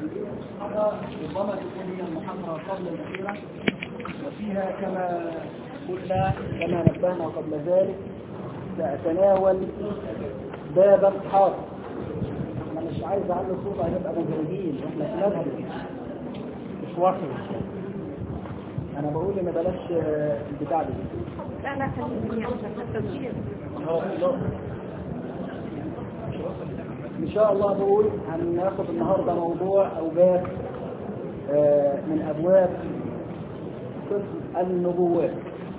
ربما تكون هي المحاضرة قبل الأخيرة وفيها كما قلنا كما نبهنا قبل ذلك سأتناول بابا حاضر أنا مش عايز أعلي صوت هنبقى مزعجين إحنا في مسجد مش واحد أنا بقول إن بلاش آه، البتاع دي لا لا خليني أحسن التسجيل إن شاء الله بقول هناخد النهاردة موضوع أو باب آه، من أبواب قسم النبوات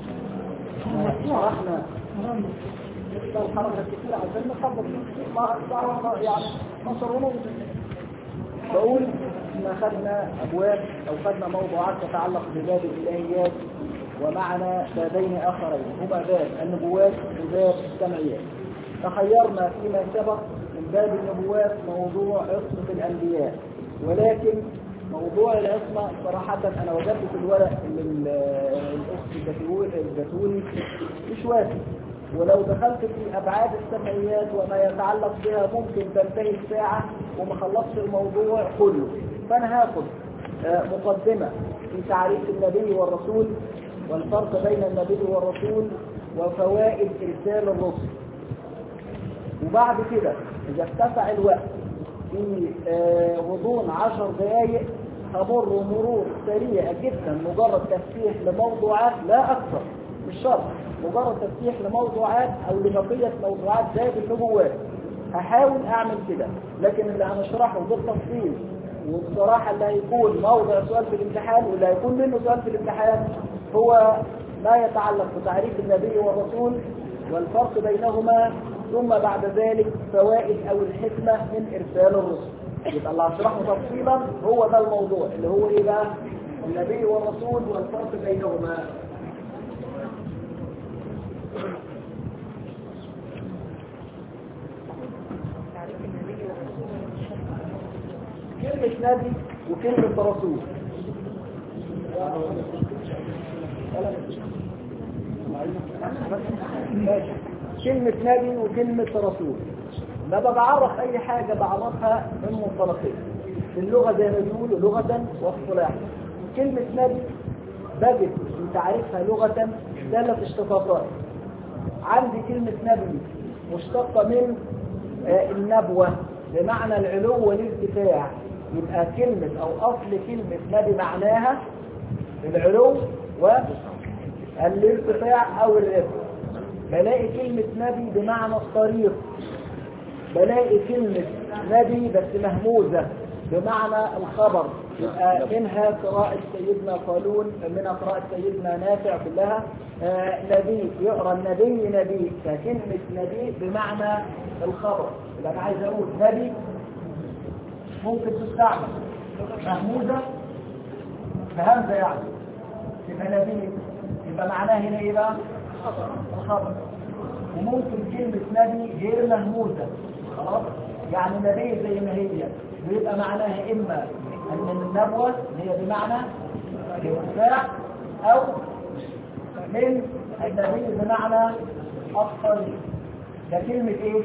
احنا لسه الحركة كتير عشان نخلص ما الساعة يعني 12 ونص بقول إن خدنا أبواب أو خدنا موضوعات تتعلق بباب الإلهيات ومعنا بابين آخرين هما باب النبوات وباب السمعيات تخيرنا فيما سبق من باب النبوات موضوع عصمة الأنبياء ولكن موضوع العصمة صراحة أنا وجدت في الورق اللي ال- الأخت الزتول- الزتوني مش وافي ولو دخلت في أبعاد السمعيات وما يتعلق بها ممكن تنتهي الساعة وما خلصش الموضوع كله فأنا هاخد آه، مقدمة في تعريف النبي والرسول والفرق بين النبي والرسول وفوائد إرسال الرسل وبعد كده إذا اتسع الوقت في آه، غضون عشر دقايق همر مرور سريع جدا مجرد تفتيح لموضوعات لا أكثر مش شرط مجرد تفتيح لموضوعات أو لبقية موضوعات زي النبوات هحاول أعمل كده لكن اللي هنشرحه بالتفصيل والصراحة اللي هيكون موضع سؤال في الامتحان واللي هيكون منه سؤال في الامتحان هو ما يتعلق بتعريف النبي والرسول والفرق بينهما ثم بعد ذلك فوائد او الحكمة من ارسال الرسل يبقى اللي هشرحه تفصيلا هو ده الموضوع اللي هو ايه بقى النبي والرسول والفرق بينهما كلمة نبي وكلمة رسول ماشي. كلمة نبي وكلمة رسول لما بعرف أي حاجة بعرفها من منطلقين في اللغة زي ما بيقولوا لغة واصطلاحا كلمة نبي بجد في تعريفها لغة ثلاث اشتقاقات عندي كلمة نبي مشتقة من آه، النبوة بمعنى العلو والارتفاع يبقى كلمة أو أصل كلمة نبي معناها العلو والارتفاع أو الرفع بلاقي كلمة نبي بمعنى الطريق بلاقي كلمة نبي بس مهموزة بمعنى الخبر يبقى منها قراءة سيدنا قالون منها قراءة سيدنا نافع كلها آه نبي يقرأ النبي نبي فكلمة نبي بمعنى الخبر يبقى أنا عايز أقول نبي ممكن تستعمل مهموزة بهمزة يعني يبقى نبي يبقى معناه هنا ايه بقى؟ الخبر وممكن كلمة نبي غير مهموزة خلاص يعني نبي زي ما هي بيبقى معناها إما أن النبوة هي بمعنى الارتفاع أو من النبي بمعنى الطريق ده كلمة إيه؟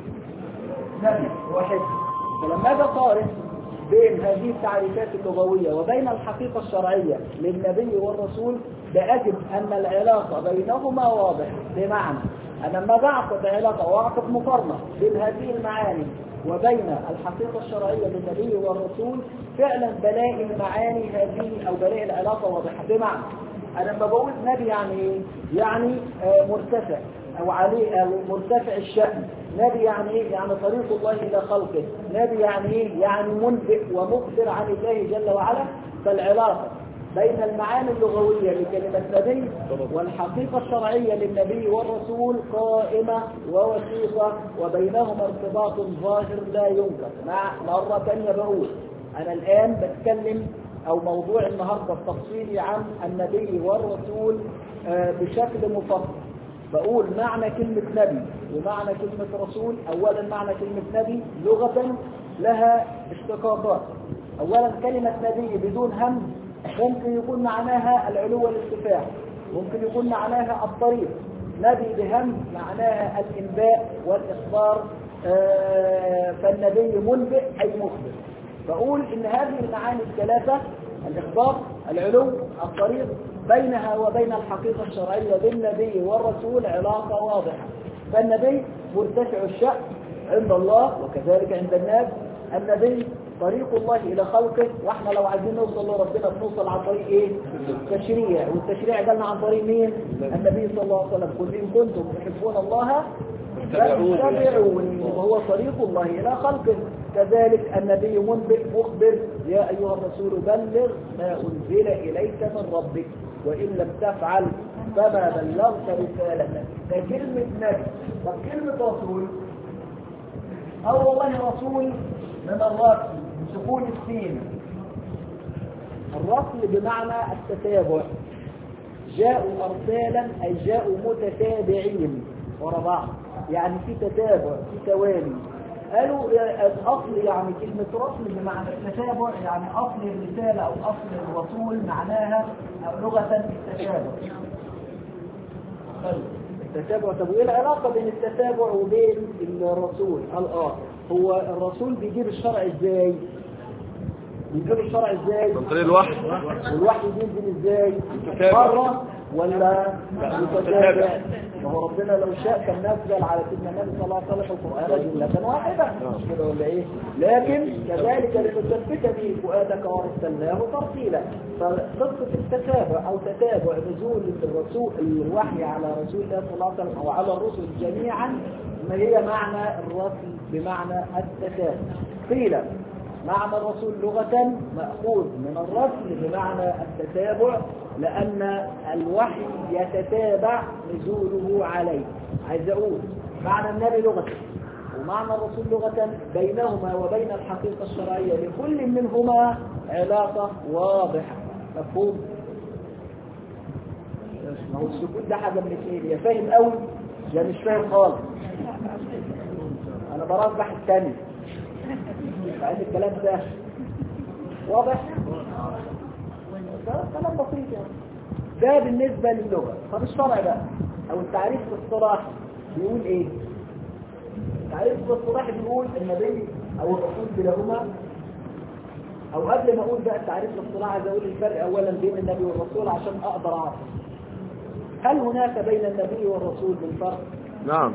نبي واحد فلما أجي أقارن بين هذه التعريفات اللغوية وبين الحقيقة الشرعية للنبي والرسول بأجد أن العلاقة بينهما واضح بمعنى أنا لما بعقد علاقة وأعقد مقارنة بين هذه المعاني وبين الحقيقة الشرعية للنبي والرسول فعلا بلاقي المعاني هذه أو بلاقي العلاقة واضحة بمعنى أنا لما بقول نبي يعني إيه؟ يعني آه، مرتفع أو عليه أو مرتفع الشأن نبي يعني إيه؟ يعني طريق الله إلى خلقه نبي يعني إيه؟ يعني منبئ ومخبر عن الله جل وعلا فالعلاقة بين المعاني اللغوية لكلمة نبي والحقيقة الشرعية للنبي والرسول قائمة ووثيقة وبينهما ارتباط ظاهر لا ينكر مع مرة ثانية بقول أنا الآن بتكلم أو موضوع النهاردة التفصيلي عن النبي والرسول آه، بشكل مفصل بقول معنى كلمة نبي ومعنى كلمة رسول أولا معنى كلمة نبي لغة لها اشتقاقات أولا كلمة نبي بدون همز ممكن يكون معناها العلو والارتفاع ممكن يكون معناها الطريق نبي بهمز معناها الإنباء والإخبار آه، فالنبي منبئ أي مخبر فأقول إن هذه المعاني الثلاثة الإخبار العلو الطريق بينها وبين الحقيقة الشرعية بالنبي والرسول علاقة واضحة فالنبي مرتفع الشأن عند الله وكذلك عند الناس النبي طريق الله إلى خلقه واحنا لو عايزين نوصل لربنا بنوصل عن طريق ايه؟ التشريع والتشريع جالنا عن طريق مين؟ النبي صلى الله عليه وسلم قل إن كنتم تحبون الله فاتبعوني وهو طريق الله إلى خلقه كذلك النبي منبئ مخبر يا أيها الرسول بلغ ما أنزل إليك من ربك وإن لم تفعل فما بلغت رسالته ده كلمة نبي طب كلمة رسول أو والله رسول من الرسل سكون السين الرسل بمعنى التتابع جاءوا أرسالا أي جاءوا متتابعين ورا بعض يعني في تتابع في توالي قالوا الأصل يعني كلمة رسل بمعنى التتابع يعني أصل الرسالة أو أصل الرسول معناها لغة التتابع التتابع طب وايه العلاقة بين التتابع وبين الرسول؟ قال اه هو الرسول بيجيب الشرع ازاي؟ بيجيب الشرع ازاي؟ عن طريق الوحي والوحي بينزل ازاي؟ متتابع. مرة ولا متتابع؟ ما هو ربنا لو شاء كان نزل على سيدنا النبي صلى الله عليه وسلم القرآن جملة واحدة مش كده ولا ايه؟ لكن كذلك لنثبت به فؤادك ورسلناه ترتيلا فقصة التتابع أو تتابع نزول الرسول الوحي على رسول الله صلى الله عليه وسلم أو على الرسل جميعا ما هي معنى الرسل بمعنى التتابع قيل معنى الرسول لغة مأخوذ من الرسل بمعنى التتابع لأن الوحي يتتابع نزوله عليه عايز أقول معنى النبي لغة ومعنى الرسول لغة بينهما وبين الحقيقة الشرعية لكل منهما علاقة واضحة مفهوم؟ ما هو السكوت ده حاجة من الاثنين يا فاهم قوي يا مش فاهم خالص أنا برجح الثاني عايز الكلام ده واضح ده كلام بسيط يعني ده بالنسبة للغة طب الشرع بقى او التعريف الاصطلاحي بيقول ايه التعريف الاصطلاحي بيقول النبي او الرسول بلهما او قبل ما اقول بقى التعريف الاصطلاحي عايز اقول الفرق اولا بين النبي والرسول عشان اقدر اعرف هل هناك بين النبي والرسول من فرق نعم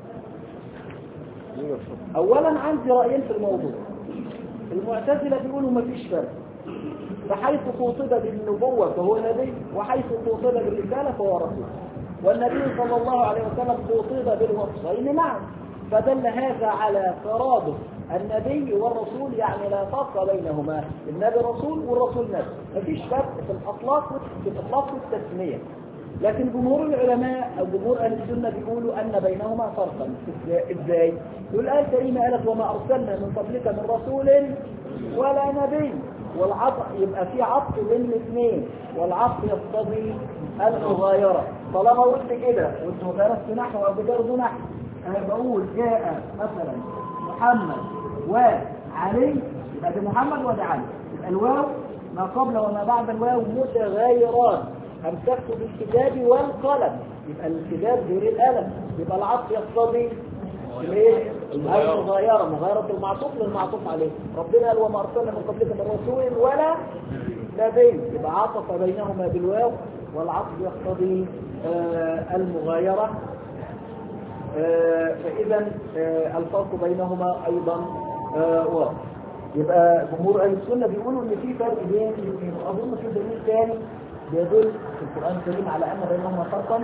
اولا عندي رايين في الموضوع المعتزله بيقولوا ما فيش فرق فحيث خوطب بالنبوة فهو نبي وحيث خوطب بالرسالة فهو رسول والنبي صلى الله عليه وسلم خوطب بالوصفين معا فدل هذا على ترادف النبي والرسول يعني لا فرق بينهما النبي رسول والرسول نبي مفيش فرق في الأطلاق في الإطلاق والتسمية لكن جمهور العلماء أو جمهور أهل السنة بيقولوا أن بينهما فرقا إزاي؟ يقول الآية الكريمة قالت وما أرسلنا من قبلك من رسول ولا نبي والعطف يبقى في عطف بين الاثنين والعطف يقتضي المغايرة طالما قلت كده وانت درست نحو او بدرس نحو انا بقول جاء مثلا محمد وعلي يبقى ده محمد وده علي يبقى الواو ما قبل وما بعد الواو متغايران امسكت بالكتاب والقلم يبقى الكتاب غير القلم يبقى العطف يقتضي الايه؟ المغايرة مغايرة المعطوف للمعطوف عليه ربنا قال وما أرسلنا من قبلك من رسول ولا نبي يبقى عطف بينهما بالواو والعطف يقتضي آه المغايرة آه فإذا آه الفرق بينهما أيضا آه واضح يبقى جمهور أهل السنة بيقولوا إن في فرق بين الاثنين أظن في دليل ثاني بيدل في القرآن الكريم على أن بينهما فرقا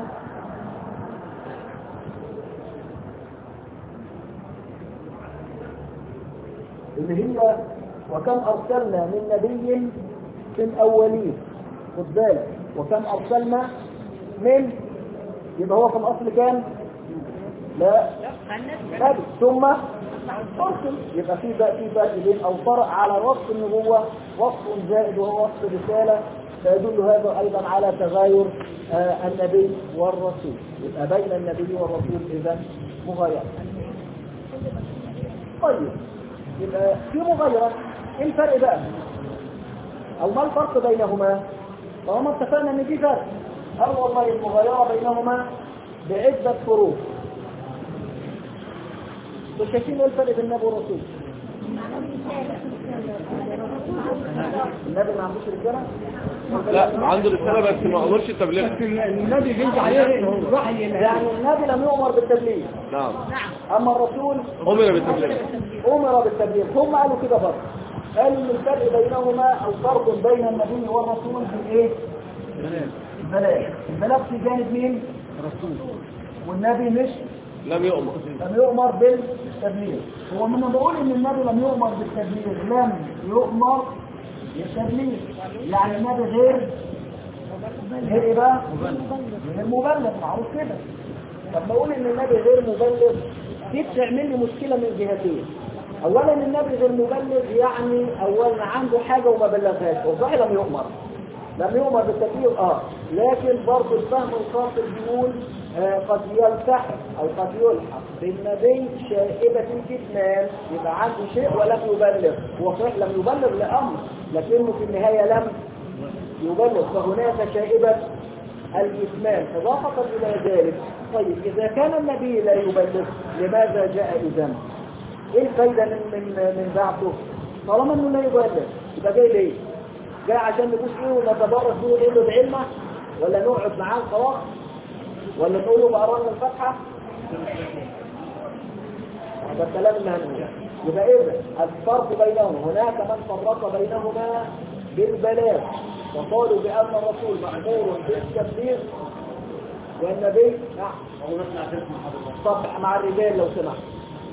اللي هي وكم أرسلنا من نبي في الأولين خد بالك وكم أرسلنا من يبقى هو في الأصل كام؟ لا نبي ثم أرسل يبقى في بقى في فرق بين أو فرق على وصف النبوة وصف زائد وهو وصف رسالة فيدل هذا أيضا على تغاير آه النبي والرسول يبقى بين النبي والرسول إذا مغايرة طيب يبقى في مغايرة ايه الفرق بقى او ما الفرق بينهما طالما اتفقنا ان في فرق قال والله المغايرة بينهما بعدة فروق مش شايفين ايه الفرق بين النبي والرسول النبي ما عندوش رسالة لا عنده رسالة بس ما أمرش التبليغ النبي بيجي عليه الوحي يعني النبي لم يؤمر بالتبليغ نعم أما الرسول أمر بالتبليغ أمر بالتبليغ هم قالوا كده برضه قالوا ان الفرق بينهما أو فرق بين النبي والرسول في إيه؟ البلاغ البلاغ في جانب مين؟ رسول والنبي مش لم يؤمر لم يؤمر بالتبليغ هو من بقول ان النبي لم يؤمر بالتبليغ لم يؤمر بالتبليغ يعني النبي غير غير ايه بقى؟ غير مبلغ معروف كده طب بقول ان النبي غير مبلغ دي بتعمل لي مشكله من جهتين اولا النبي غير مبلغ يعني اولا عنده حاجه وما بلغهاش والله لم يؤمر لم يؤمر بالتبليغ اه لكن برضه الفهم القاصر بيقول آه قد يلتحق او قد يلحق بالنبي شائبة الكتمان يبقى عنده شيء ولم يبلغ هو صحيح لم يبلغ لأمر لكنه في النهاية لم يبلغ فهناك شائبة الكتمان إضافة إلى ذلك طيب إذا كان النبي لا يبلغ لماذا جاء إذن؟ إيه الفايدة من من من بعثه؟ طالما إنه لا يبلغ يبقى جاي ليه؟ جاي عشان نبوس ايه ونتبرك بيه ونقول له بعلمه ولا نقعد معاه خلاص ولا نقول له بقرانا الفاتحه هذا الكلام اللي هنقوله يبقى اذا الفرق بينهم هناك من فرق بينهما بالبلاغ وقالوا بان الرسول مامور بالتبليغ والنبي نعم صبح مع الرجال لو سمحت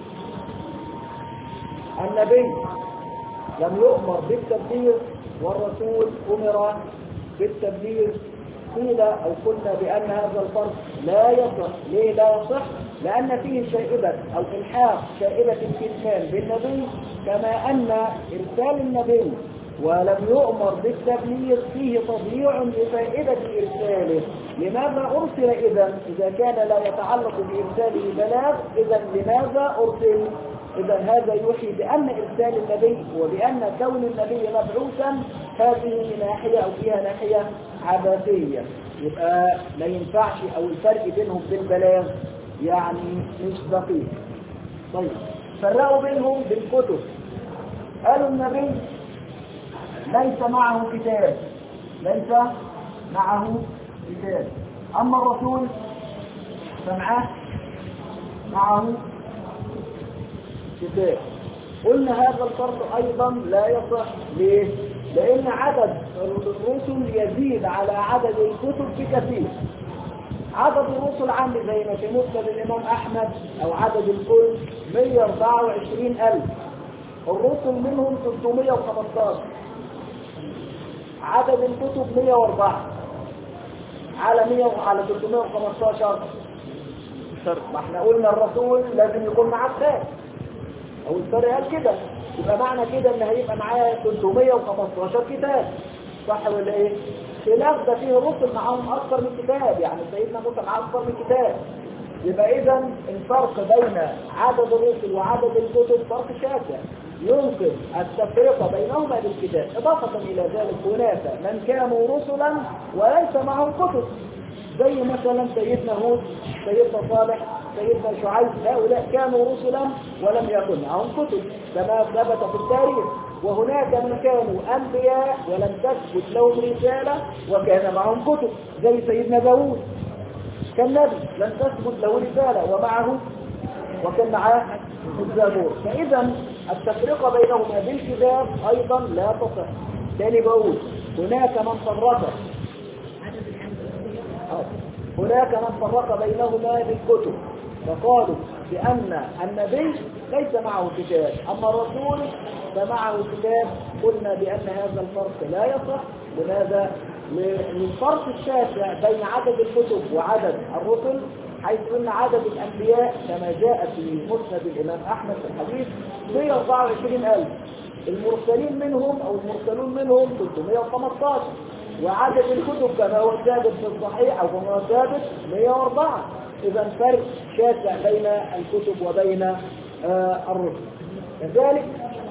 النبي لم يؤمر بالتبليغ والرسول أمر بالتبليغ قيل أو قلنا بأن هذا الفرق لا يصح ليه لا يصح لأن فيه شائبة أو إلحاق شائبة الكتمان بالنبي كما أن إرسال النبي ولم يؤمر بالتبليغ فيه تضييع لفائدة إرساله لماذا أرسل إذا إذا كان لا يتعلق بإرساله بلاغ إذا لماذا أرسل إذا هذا يوحي بأن إرسال النبي وبأن كون النبي مبعوثا هذه ناحية أو فيها ناحية عبثية يبقى ما ينفعش أو الفرق بينهم بالبلاغ يعني مش دقيق طيب فرقوا بينهم بالكتب قالوا النبي ليس معه كتاب ليس معه كتاب أما الرسول فمعه معه كتاب قلنا هذا الفرق أيضا لا يصح ليه؟ لأن عدد الرسل يزيد على عدد الكتب بكثير عدد الرسل عندي زي ما في مسند الإمام أحمد أو عدد الكل 124 ألف الرسل منهم 315 عدد الكتب 104 على 100 على 315 ما احنا قلنا الرسول لازم يكون معاه كتاب او الفرق قال كده يبقى معنى كده ان هيبقى معاه 315 كتاب صح ولا ايه خلاف ده فيه رسل معاهم اكثر من كتاب يعني سيدنا موسى معاه اكثر من كتاب يبقى اذا الفرق بين عدد الرسل وعدد الكتب فرق شاسع يمكن التفرقه بينهما بالكتاب اضافه الى ذلك هناك من كانوا رسلا وليس معهم كتب زي مثلا سيدنا هود سيدنا صالح سيدنا شعيب هؤلاء كانوا رسلا ولم يكن معهم كتب كما ثبت في التاريخ وهناك من كانوا أنبياء ولم تثبت لهم رسالة وكان معهم كتب زي سيدنا داوود كان نبي لم تثبت له رسالة ومعه وكان معاه الزبور فإذا التفرقة بينهما بالكتاب أيضا لا تصح تاني بقول هناك من فرق هناك من فرق بينهما بالكتب فقالوا بأن النبي ليس معه كتاب أما الرسول فمعه كتاب قلنا بأن هذا الفرق لا يصح لماذا؟ للفرق الشاسع بين عدد الكتب وعدد الرسل حيث أن عدد الأنبياء كما جاء في مسند الإمام أحمد في الحديث 124 ألف المرسلين منهم أو المرسلون منهم 315 وعدد الكتب كما هو ثابت في الصحيح أو كما هو ثابت 104 إذا فرق شاسع بين الكتب وبين آه الرسل كذلك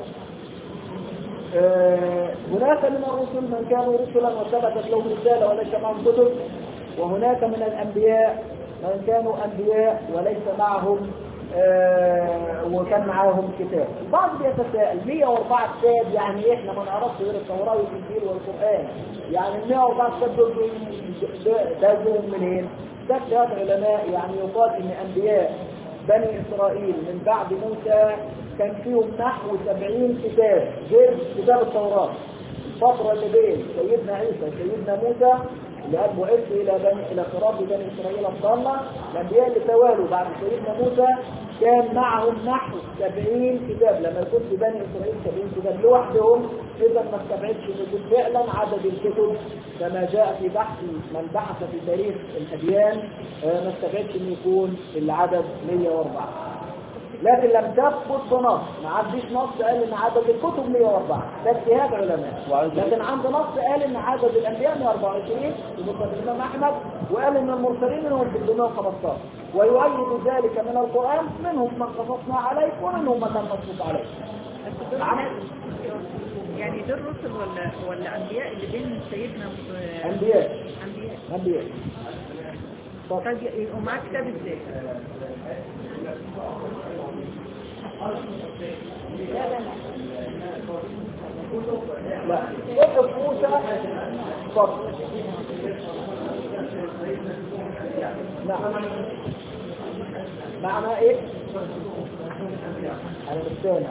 آه هناك من الرسل من كانوا رسلا وثبتت لهم رسالة وليس معهم كتب وهناك من الأنبياء من كانوا أنبياء وليس معهم آه وكان معاهم كتاب البعض بيتساءل 104 كتاب يعني إيه؟ احنا ما نعرفش غير التوراة والإنجيل والقرآن يعني ال 104 كتاب دول ده- ده جم منين؟ ده اجتهاد علماء يعني يقال ان انبياء بني اسرائيل من بعد موسى كان فيهم نحو 70 كتاب غير كتاب التوراة الفترة اللي بين سيدنا عيسى وسيدنا موسى اللي قال بعثت الى بني الى قراب بني اسرائيل الضالة الانبياء اللي توالوا بعد سيدنا موسى كان معهم نحو 70 كتاب لما يكون في بني اسرائيل 70 كتاب لوحدهم اذا ما استبعدش ان يكون فعلا عدد الكتب كما جاء في بحث من بحث في تاريخ الاديان آه، ما استبعدش ان يكون العدد 104 لكن لم تثبت بنص ما عنديش نص قال ان عدد الكتب 104 ده اجتهاد علماء لكن عند نص قال ان عدد الانبياء 124 ومصدر الامام احمد وقال ان المرسلين منهم 315 ويؤيد ذلك من القران منهم من قصصنا عليك ومنهم من لم نقصص عليك بس دول عمل. يعني دول رسل ولا ولا انبياء اللي بين سيدنا آه، انبياء انبياء انبياء طب طيب يبقوا معاه كتاب ازاي؟ لا صحف موسى فضل نعم معنى ايه انا مش سامع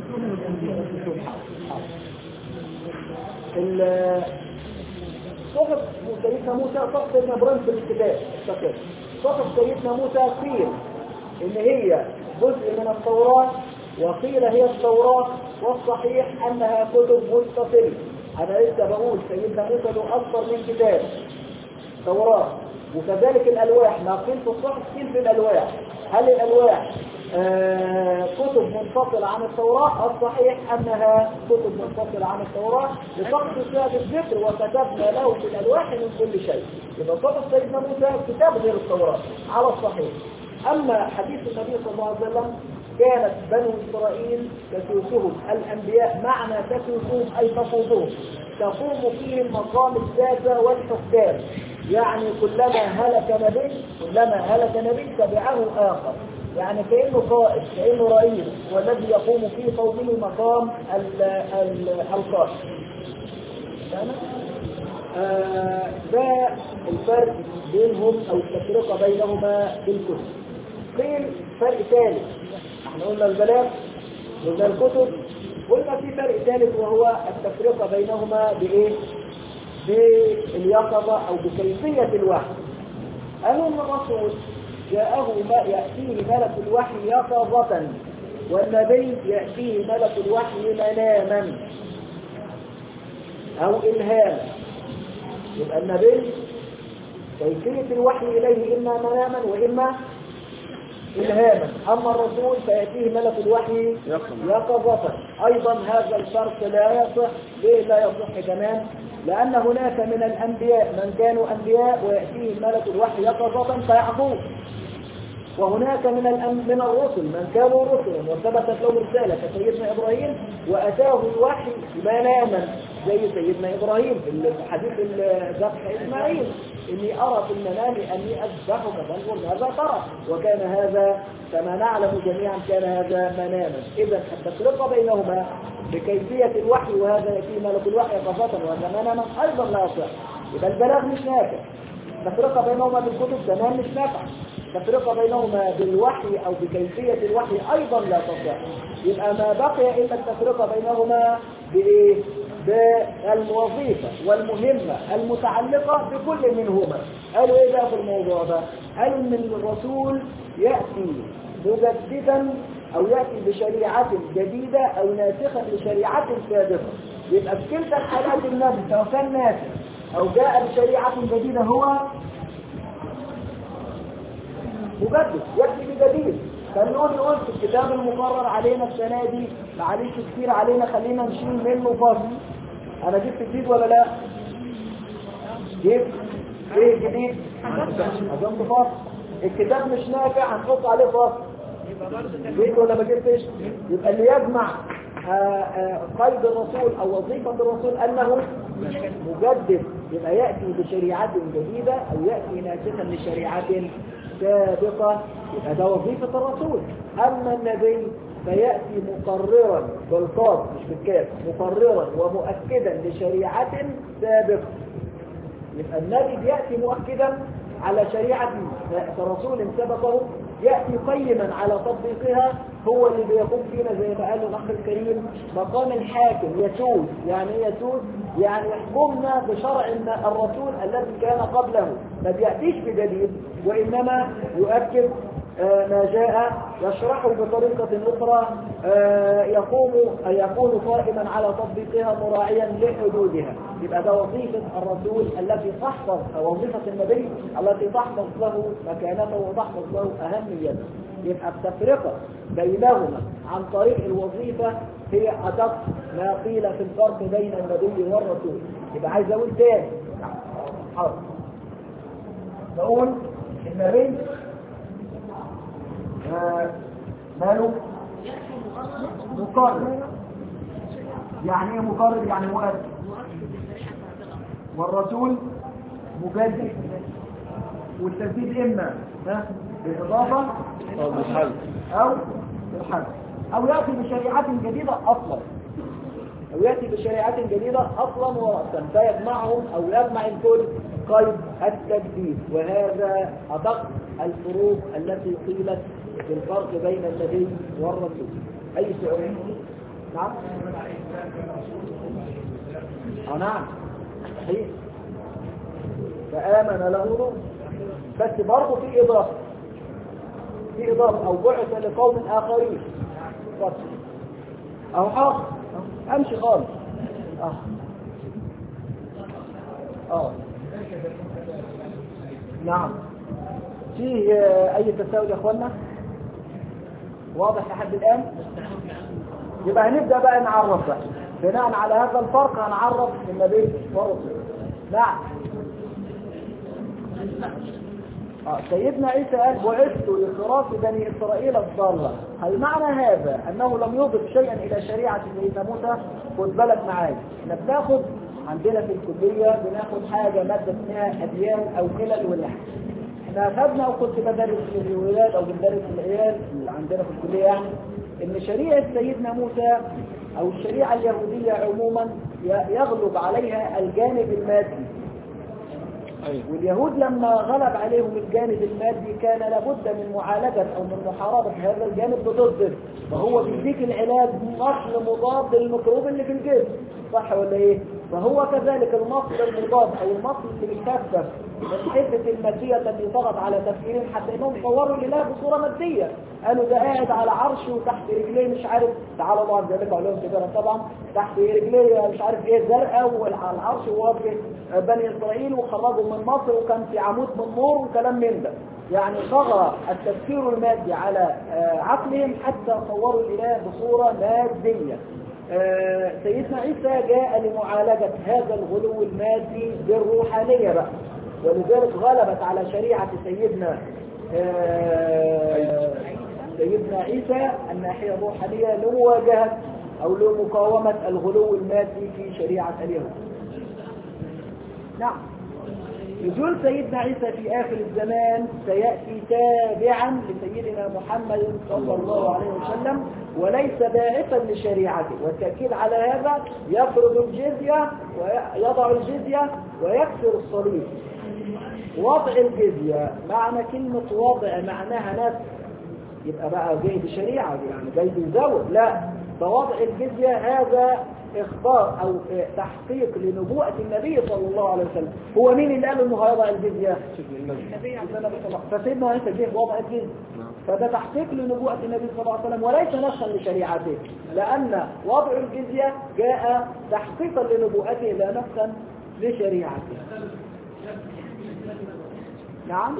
ال- صحف سيدنا موسى صحف سيدنا ابراهيم في الكتاب فاكر. صحف سيدنا موسى قيل ان هي جزء من التوراة وقيل هي التوراة والصحيح انها كتب متصلة انا لسه بقول سيدنا موسى له اكثر من كتاب توراة وكذلك الألواح ما قيل في الصحف قيل في الألواح هل الألواح آه كتب منفصلة عن التوراة الصحيح أنها كتب منفصلة عن التوراة لشخص ساد الذكر وكتبنا له في الألواح من كل شيء يبقى صحف سيدنا موسى كتاب غير التوراة على الصحيح أما حديث النبي صلى الله عليه وسلم كانت بنو إسرائيل تسوسهم الأنبياء معنى تسوسهم أي تفوضهم تقوم فيهم مقام الساسة والحكام يعني كلما هلك نبي كلما هلك نبي تبعه آخر يعني كأنه قائد كأنه رئيس والذي يقوم في قومه مقام ال- ال- القائد تمام؟ آه، ده الفرق بينهم او التفرقه بينهما بالكتب قيل فرق ثالث احنا قلنا البلاغ قلنا الكتب قلنا في فرق ثالث وهو التفرقه بينهما بايه باليقظه او بكيفيه الوحي قالوا ان الرسول جاءه ما ياتيه ملك الوحي يقظه والنبي ياتيه ملك الوحي مناما او الهاما يبقى النبي كيفية الوحي إليه إما مناما وإما إلهاما أما الرسول فيأتيه ملك الوحي يقظة أيضا هذا الفرق لا يصح ليه لا يصح كمان لأن هناك من الأنبياء من كانوا أنبياء ويأتيه ملك الوحي يقظة فيعقوب وهناك من الأم من الرسل من كانوا رسلا وثبتت لهم رسالة كسيدنا إبراهيم وأتاه الوحي مناما زي سيدنا إبراهيم في حديث ذبح إسماعيل إني أرى في المنام أني أذبحك فانظر ماذا ترى وكان هذا كما نعلم جميعا كان هذا مناما إذا التفرقة بينهما بكيفية الوحي وهذا يأتي ملك الوحي قفة وهذا مناما أيضا لا يصح يبقى البلاغ مش نافع التفرقة بينهما بالكتب تمام مش نافع التفرقة بينهما بالوحي أو بكيفية الوحي أيضا لا تصح يبقى ما بقي إلا التفرقة بينهما بإيه؟ بالوظيفة والمهمة المتعلقة بكل منهما قالوا إيه بقى في الموضوع ده؟ قالوا إن الرسول يأتي مجددا أو يأتي بشريعة جديدة أو ناسخة لشريعة سابقة يبقى في كلتا الحالات النبي سواء كان ناسخ أو جاء بشريعة جديدة هو مجدد يكفي بجديد خلوني قلت الكتاب المقرر علينا السنة دي معلش كتير علينا خلينا نشيل منه فصل انا جبت جديد ولا لا جبت ايه جديد عزمت فصل الكتاب مش نافع هنحط عليه فصل جبت ولا ما جبتش يبقى اللي يجمع آه، آه، قيد الرسول او وظيفة الرسول انه مجدد يبقى يأتي بشريعة جديدة او يأتي ناسخا لشريعة سابقة يبقى ده وظيفة الرسول أما النبي فيأتي مقررا بالقاف مش بالكاف مقررا ومؤكدا لشريعة سابقة يبقى النبي بيأتي مؤكدا على شريعة رسول سبقه يأتي قيما على تطبيقها هو اللي بيقوم فينا زي ما قال الأخ الكريم مقام الحاكم يسوس يعني ايه يسوس يعني يحكمنا بشرع الرسول الذي كان قبله ما بيأتيش بجديد وإنما يؤكد آه، ما جاء يشرحه بطريقة أخرى آه، يقوم يكون قائما على تطبيقها مراعيا لحدودها يبقى ده وظيفة الرسول التي تحفظ أو وظيفة النبي التي تحفظ له مكانته وتحفظ له أهميته يبقى التفرقة بينهما عن طريق الوظيفة هي أدق ما قيل في الفرق بين النبي والرسول يبقى عايز أقول تاني حاضر نقول النبي آه، ماله مقرر يعني ايه مقرر يعني مؤدب والرسول مجدد والتجديد اما ها بالاضافه طب الحل او بالحذف او ياتي بشريعه جديده اصلا او ياتي بشريعه جديده اصلا وراسا فيجمعهم او يجمع الكل قيد التجديد وهذا ادق الفروق التي قيلت في الفرق بين النبي والرسول اي سؤال نعم اه نعم صحيح فآمن له نور بس برضه في إضافة في إضافة أو بعث لقوم آخرين بس. أو حاضر أمشي خالص آه آه نعم في آه، أي تساؤل يا أخوانا واضح لحد الآن يبقى هنبدأ بقى نعرف بقى بناء على هذا الفرق هنعرف النبي والرسول نعم آه، سيدنا عيسى قال بعثت لخراف بني إسرائيل الضالة هل معنى هذا أنه لم يضف شيئا إلى شريعة سيدنا موسى خد بالك معايا احنا بناخد عندنا في الكلية بناخد حاجة مادة اسمها أديان أو ملل ولحن احنا أخذنا أو كنت بدرس للولاد أو بندرس للعيال اللي عندنا في الكلية يعني إن شريعة سيدنا موسى أو الشريعة اليهودية عموما ي- يغلب عليها الجانب المادي ايوه واليهود لما غلب عليهم الجانب المادي كان لابد من معالجة أو من محاربة هذا الجانب بضده فهو بيديك العلاج مصل مضاد للميكروب اللي في الجسم صح ولا ايه؟ فهو كذلك المصل المضاد أو المصل اللي بيخفف من حدة المادية التي طغت على تفكيرهم حتى انهم صوروا الاله بصورة مادية قالوا ده قاعد على عرش وتحت رجليه مش عارف تعالوا الله عز وجل عليهم كبيرا طبعا تحت رجليه مش عارف ايه زرقاء وعلى العرش وهو في بني اسرائيل وخرجوا من مصر وكان في عمود من نور وكلام من ده يعني طغى التفكير المادي على آه، عقلهم حتى صوروا الاله بصورة مادية آه، سيدنا عيسى جاء لمعالجة هذا الغلو المادي بالروحانية بقى ولذلك غلبت على شريعة سيدنا آه، سيدنا عيسى الناحية الروحانية لمواجهة أو لمقاومة الغلو المادي في شريعة اليهود نعم نزول سيدنا عيسى في آخر الزمان سيأتي تابعا لسيدنا محمد صلى الله عليه وسلم وليس باعثا لشريعته والتأكيد على هذا يفرض الجزية ويضع الجزية ويكسر الصليب وضع الجزية معنى كلمة وضع معناها نفس يبقى بقى جاي بشريعة يعني جاي بيزود لا فوضع الجزية هذا إخبار أو تحقيق لنبوءة النبي صلى الله عليه وسلم هو مين اللي قال إنه هيضع الجزية؟ النبي عليه النبي صلى الله عليه وسلم فسيدنا عيسى جه وضع الجزية فده تحقيق لنبوءة النبي صلى الله عليه وسلم وليس نفسا لشريعته لأن وضع الجزية جاء تحقيقا لنبوءته لا نفسا لشريعته نعم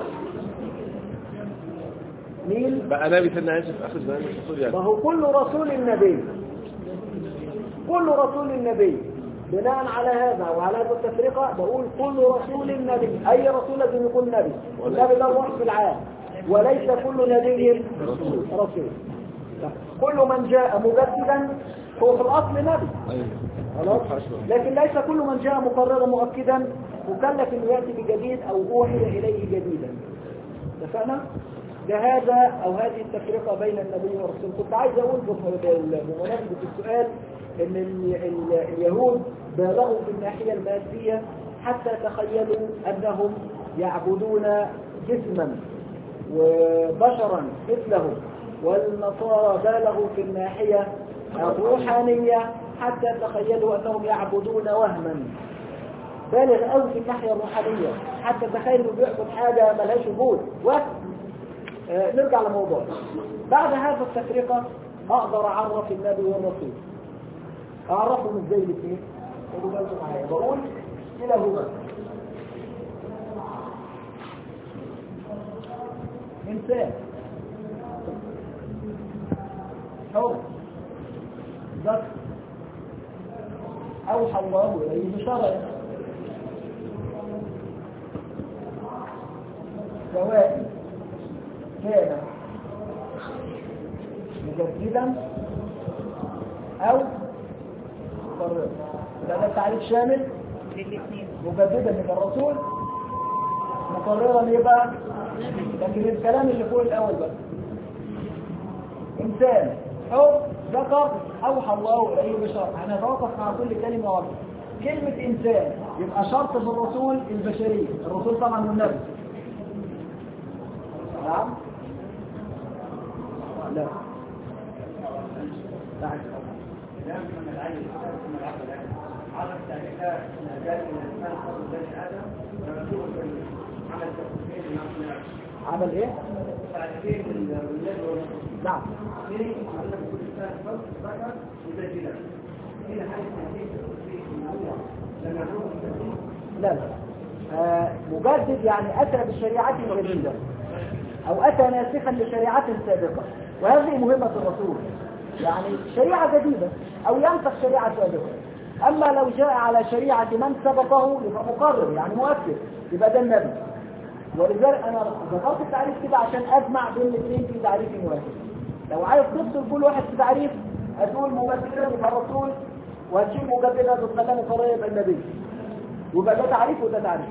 مين بقى نبي سيدنا عيسى في اخر زمان مش رسول يعني وهو كل رسول النبي كل رسول النبي بناء على هذا وعلى هذه التفرقة بقول كل رسول النبي أي رسول لازم يكون نبي النبي ده الوصف العام وليس كل نبي رسول رسول كل من جاء مجددا هو في الأصل نبي ايوه خلاص لكن ليس كل من جاء مقررا مؤكدا مكلف انه ياتي بجديد او اوحي اليه جديدا اتفقنا ده هذا او هذه التفرقه بين النبي والرسول كنت عايز اقول بم- بمناسبه السؤال ان ال- ال- اليهود بالغوا في الناحيه الماديه حتى تخيلوا انهم يعبدون جسما وبشرا مثله والنصارى بالغوا في الناحيه الروحانيه حتى تخيلوا انهم يعبدون وهما بالغ قوي في الناحيه الروحانيه حتى تخيلوا بيعبد حاجه ملهاش وجود وهم آه، نرجع لموضوع بعد هذا التفرقة أقدر أعرف النبي والرسول أعرفهم إزاي الاثنين خدوا بالكم معايا بقول كلاهما إنسان حر ذكر أوحى الله إليه بشرعه سواء كان مجددا او مقررا ده ده تعريف شامل للاثنين مجددا من الرسول مقررا يبقى لكن الكلام اللي فوق الاول بس انسان حر ذكر اوحى الله اليه بشرع هنتوقف مع كل كلمه واحده كلمه انسان يبقى شرط في الرسول البشريه الرسول طبعا والنبي نعم لا بعد عمل ايه؟ نعم لا لا آه مجدد يعني اتى بشريعه جديده او اتى ناسخا لشريعه سابقه وهذه مهمه الرسول يعني شريعه جديده او ينسخ شريعه سابقه اما لو جاء على شريعه من سبقه يبقى مقرر يعني مؤكد يبقى ده النبي ولذلك انا ذكرت التعريف كده عشان اجمع بين الاثنين في تعريف واحد لو عايز تفصل كل واحد في تعريف هتقول ممثلا يبقى الرسول وهتشيل مجددا تتكلم قضيه يبقى النبي ويبقى ده تعريف وده تعريف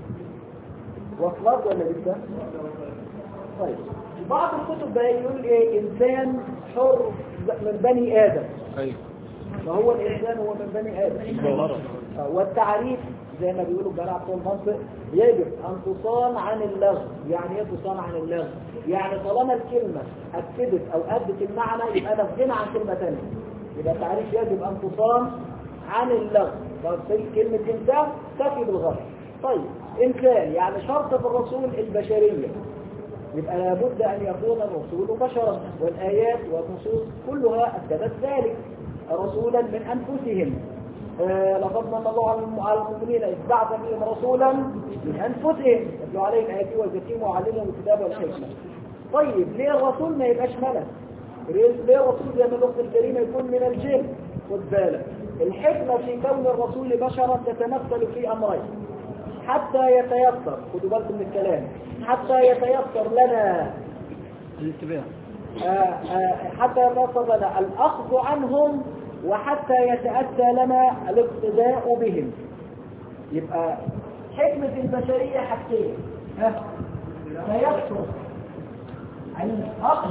وصلت ولا لسه؟ طيب بعض الكتب بقى يقول ايه انسان حر من بني ادم ايوه فهو الانسان هو من بني ادم جوهرة آه، والتعريف زي ما بيقولوا الجماعه بتوع المنطق يجب ان تصان عن اللغو يعني ايه تصان عن اللغو يعني طالما الكلمه اكدت او ادت المعنى يبقى انا في غنى عن كلمه ثانيه يبقى التعريف يجب ان تصان عن اللغو ففي كلمه انسان تفي بالغرض طيب انسان يعني شرط في الرسول البشريه يبقى لابد أن يكون الرسول بشرا والآيات والنصوص كلها أثبتت ذلك رسولا من أنفسهم آه، لقد من الله على الم- على المؤمنين إذ بعث فيهم رسولا من أنفسهم يتلو عليهم آياته ويزكيهم ويعلمهم الكتاب والحكمة طيب ليه الرسول ما يبقاش ملك؟ ليه ليه الرسول زي ما الأخت الكريمة يكون من الجن؟ خد بالك الحكمة في كون الرسول بشرا تتمثل في أمرين حتى يتيسر خدوا بالكم من الكلام حتى يتيسر لنا الاتباع آه، آه، حتى يتيسر لنا الأخذ عنهم وحتى يتأتى لنا الاقتداء بهم يبقى حكمة البشرية حاجتين ها؟ تيسر الأخذ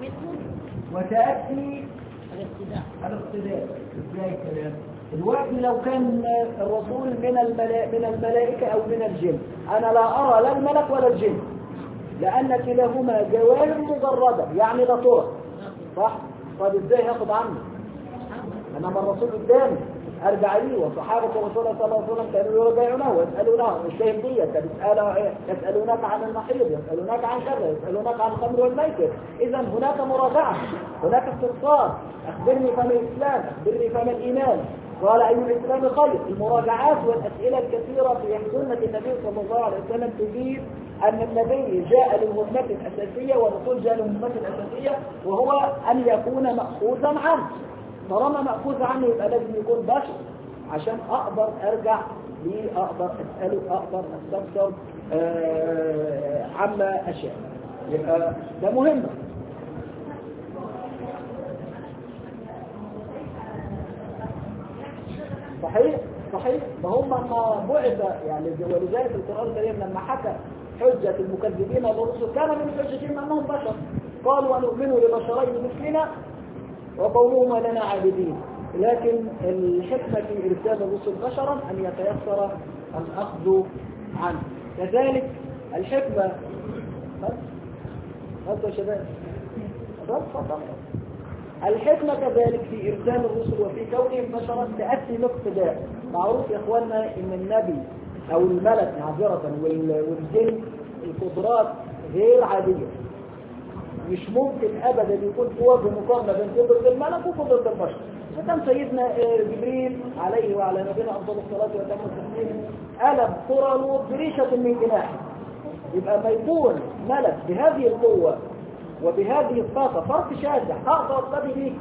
وتأتي الاقتداء ازاي الكلام دلوقتي لو كان الرسول من الملا... من الملائكة او من الجن انا لا ارى لا الملك ولا الجن لان كلاهما جوار مجردة يعني لا ترى صح طب ازاي هاخد عنه انما الرسول قدامي ارجع ليه وصحابه الرسول صلى الله عليه وسلم كانوا يراجعونه ويسالونه مش فاهم دي تسأل يسالونك عن المحيض يسالونك عن كذا يسالونك عن الخمر والميسر اذا هناك مراجعه هناك استفسار اخبرني فما الاسلام اخبرني فما الايمان قال اي الاسلام خير المراجعات والاسئله الكثيره في سنه النبي صلى الله عليه وسلم تفيد ان النبي جاء للمهمه الاساسيه والرسول جاء للمهمه الاساسيه وهو ان يكون ماخوذا عنه طالما مأخوذ عنه يبقى لازم يكون بشر عشان أقدر أرجع ليه أقدر أسأله أقدر أستفسر آه، عما أشاء يبقى ده مهم صحيح صحيح ما هم ما بعث يعني ولذلك القرآن الكريم لما حكى حجة المكذبين للرسل كان من حجتهم أنهم بشر قالوا ونؤمن لبشرين مثلنا وقومهما لنا عابدين لكن الحكمة في إرسال الرسل بشرا أن يتيسر الأخذ عنه كذلك الحكمة بس بس يا شباب بس فضل الحكمة كذلك في إرسال الرسل وفي كونهم بشرا تأتي الاقتداء معروف يا إخواننا إن النبي أو الملك معذرة وال- والجن القدرات غير عادية مش ممكن ابدا يكون في وجه مقارنه بين قدره الملك وقدره البشر فكان سيدنا آه، جبريل عليه وعلى نبينا افضل الصلاه واتم التسليم قلب قرنه بريشه من جناحه يبقى ما يكون ملك بهذه القوه وبهذه الطاقه فرق شاسع اقدر اقتدي بيه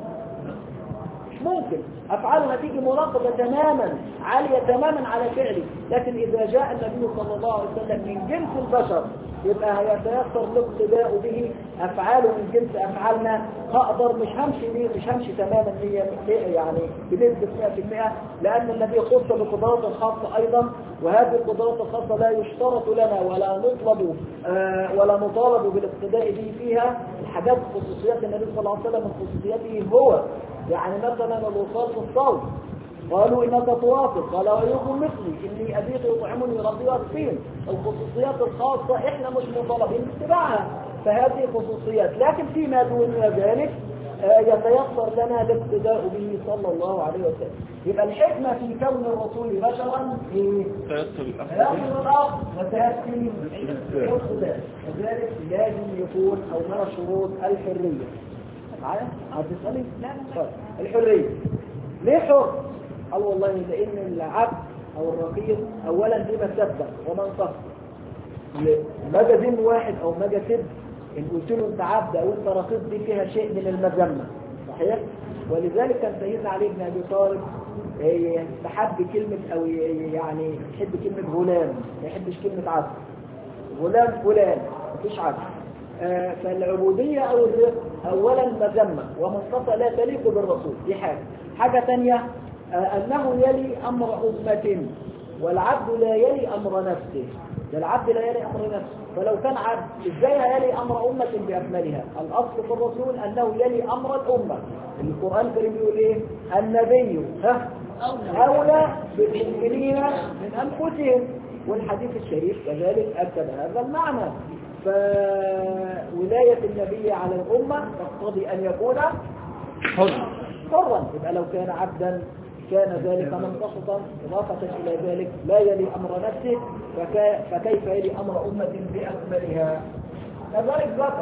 مش ممكن افعالها تيجي مراقبه تماما عاليه تماما على فعلي لكن اذا جاء النبي صلى الله عليه وسلم من جنس البشر يبقى هيتيسر الاقتداء به افعاله من جنس افعالنا هقدر مش همشي بيه مش همشي تماما هي يعني بنسبه 100% لان النبي خص بقدرات خاصه ايضا وهذه القدرات الخاصه لا يشترط لنا ولا نطلب آه ولا نطالب بالاقتداء به فيها الحاجات خصوصيات النبي صلى الله عليه وسلم من خصوصياته هو يعني مثلا الوصال في الصوت قالوا انك تواصل قال وايكم مثلي اني ابيت يطعمني ربي واسقين الخصوصيات الخاصه احنا مش مطالبين باتباعها فهذه خصوصيات لكن فيما دون ذلك آه، يتيسر لنا الاقتداء به صلى الله عليه وسلم يبقى الحكمه في كون الرسول بشرا في تيسر الأخذ يأخذ الأرض وتأتي الاقتداء كذلك لازم يكون أو من الشروط الحرية معايا؟ هتسألي؟ لا، لا، لا. طيب الحرية ليه حر؟ قال والله لأن العبد أو الرقيق أولا دي مسبة ومنصب مجازين واحد أو مجازين إن قلت له أنت عبد أو أنت رقيق دي فيها شيء من المذمة صحيح؟ ولذلك كان سيدنا علي بن أبي طالب إيه، يستحب كلمة أو ي- يعني يحب كلمة غلام ما يحبش كلمة عبد غلام فلان مفيش عبد آه، فالعبودية أو الرق أولا مذمة ومنصفة لا تليق بالرسول دي حاجة حاجة ثانية آه، أنه يلي أمر أمة والعبد لا يلي أمر نفسه ده العبد لا يلي أمر نفسه فلو كان عبد إزاي يلي أمر أمة بأكملها الأصل في الرسول أنه يلي أمر الأمة القرآن الكريم بيقول إيه النبي ها أولى بالمؤمنين من أنفسهم والحديث الشريف كذلك أكد هذا المعنى فولاية النبي على الأمة تقتضي أن يكون حر حرا يبقى لو كان عبدا كان ذلك منتصفا إضافة إلى ذلك لا يلي أمر نفسه فكا- فكيف يلي أمر أمة بأكملها كذلك ذكر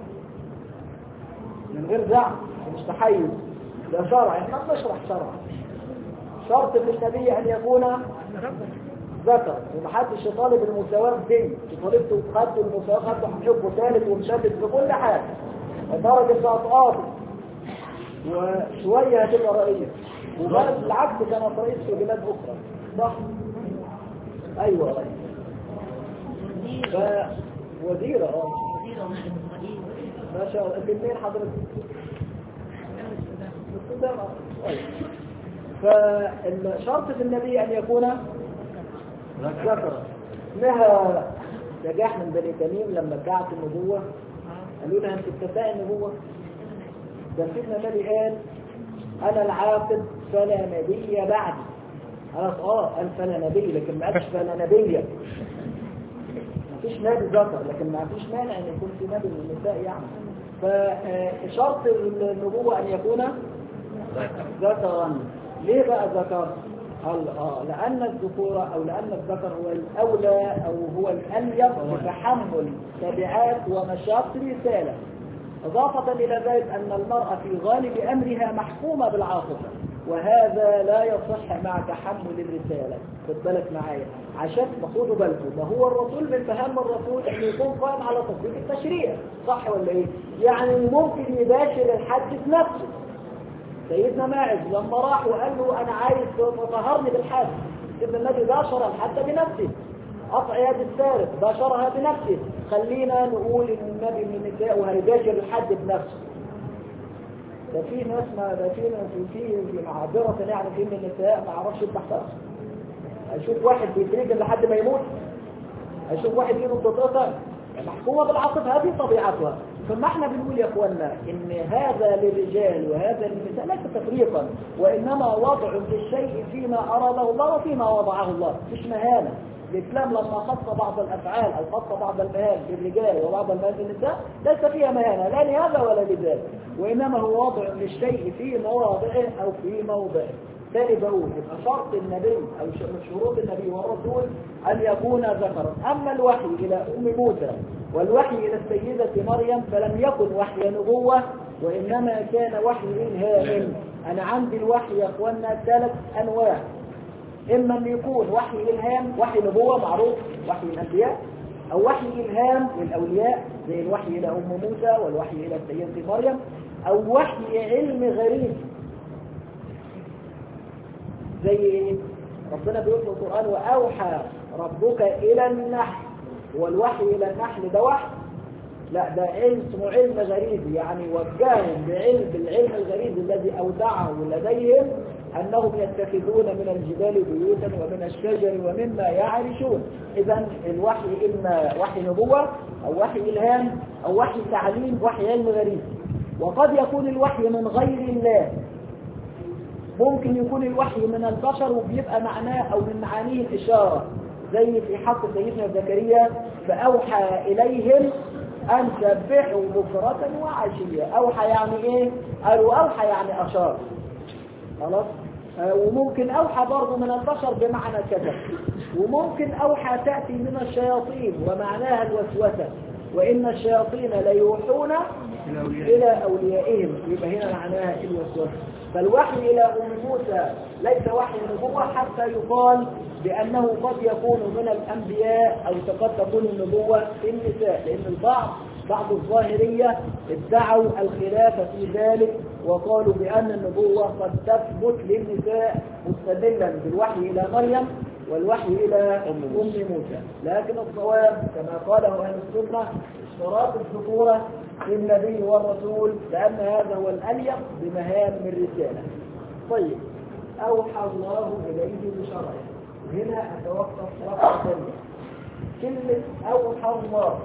من غير زعم مش تحيز ده شرع احنا بنشرح شرع شرط في النبي أن يكون ذكر ومحدش يطالب المساواة بدين طالبته خدوا المساواة خدوا حبه ثالث ومشدد في كل حاجة درجة أطقاطه وشوية هتبقى رئيس وبلد بالعكس كانت رئيس في بلاد أخرى صح؟ أيوة رئيس ف وزيرة اه ما شاء الله انت منين حضرتك؟ من السودان اه طيب. فالشرط في النبي أن يكون ذكرا اسمها نجاح من بني تميم لما ادعت النبوة قالوا لها انت بتدعي النبوة ده سيدنا النبي قال انا العاقب فلا نبي بعدي خلاص اه قال فلا نبي لكن ما قالش فلا نبي مفيش نبي ذكر لكن ما فيش مانع ان يكون في نبي للنساء يعني فشرط النبوة ان يكون ذكرا ليه بقى ذكر قال اه لان الذكورة او لان الذكر هو الاولى او هو الاليق بتحمل تبعات ومشاق الرسالة اضافة الى ذلك ان المرأة في غالب امرها محكومة بالعاطفة وهذا لا يصح مع تحمل الرسالة خد بالك معايا عشان خدوا بالكم ما هو الرسول من فهم الرسول انه يكون قائم على تطبيق التشريع صح ولا ايه؟ يعني ممكن يباشر الحد بنفسه سيدنا ماعز لما راح وقال له انا عايز تطهرني بالحد سيدنا النبي باشر الحد بنفسه قطع يد السارق باشرها بنفسه خلينا نقول ان النبي من النساء وهيباشر الحد بنفسه ده في ناس ما ده في في في معذرة يعني في من النساء ما اعرفش يفتح فرس اشوف واحد بيترجم لحد ما يموت هيشوف واحد ايده بتتقطع محكومة بالعاطفة هذه طبيعتها ثم احنا بنقول يا اخوانا ان هذا للرجال وهذا للنساء ليس تفريقا وانما وضع للشيء فيما اراده الله وفيما وضعه الله مش مهانة الاسلام لما خص بعض الافعال او خص بعض المهام للرجال وبعض المهام للنساء ليس فيها مهانة لا لهذا ولا لذاك وانما هو وضع للشيء في مواضعه او في موضعه تاني بقول يبقى شرط النبي او ش- من شروط النبي والرسول ان يكون ذكرا اما الوحي الى ام موسى والوحي الى السيده مريم فلم يكن وحي نبوه وانما كان وحي الهام انا عندي الوحي يا اخوانا ثلاث انواع اما ان يكون وحي الهام وحي نبوه معروف وحي الانبياء او وحي الهام للاولياء زي الوحي الى ام موسى والوحي الى السيده مريم او وحي علم غريب زي ايه ربنا بيقول في القرآن وأوحى ربك إلى النحل والوحي إلى النحل ده وحي لا ده علم اسمه علم غريب يعني وجههم بعلم بالعلم الغريب الذي أودعه لديهم أنهم يتخذون من الجبال بيوتا ومن الشجر ومما يعرشون إذا الوحي إما وحي نبوة أو وحي إلهام أو وحي تعليم وحي علم غريب وقد يكون الوحي من غير الله ممكن يكون الوحي من البشر وبيبقى معناه او من معانيه الاشاره زي في حق سيدنا زكريا فاوحى اليهم ان سبحوا بكره وعشيه اوحى يعني ايه قالوا اوحى يعني اشار خلاص آه، وممكن اوحى برضه من البشر بمعنى كذا وممكن اوحى تاتي من الشياطين ومعناها الوسوسه وان الشياطين ليوحون الى اوليائهم يبقى هنا معناها الوسوسه فالوحي الى ام موسى ليس وحي نبوه حتى يقال بانه قد يكون من الانبياء او قد تكون النبوه في النساء لان البعض بعض الظاهريه ادعوا الخلاف في ذلك وقالوا بان النبوه قد تثبت للنساء مستدلا بالوحي الى مريم والوحي الى ام موسى لكن الصواب كما قاله اهل السنه اشتراط الذكوره للنبي والرسول لأن هذا هو الأليق بمهام الرسالة طيب أوحى الله إليه بشرعه هنا أتوقف وقفة ثانية كلمة أوحى الله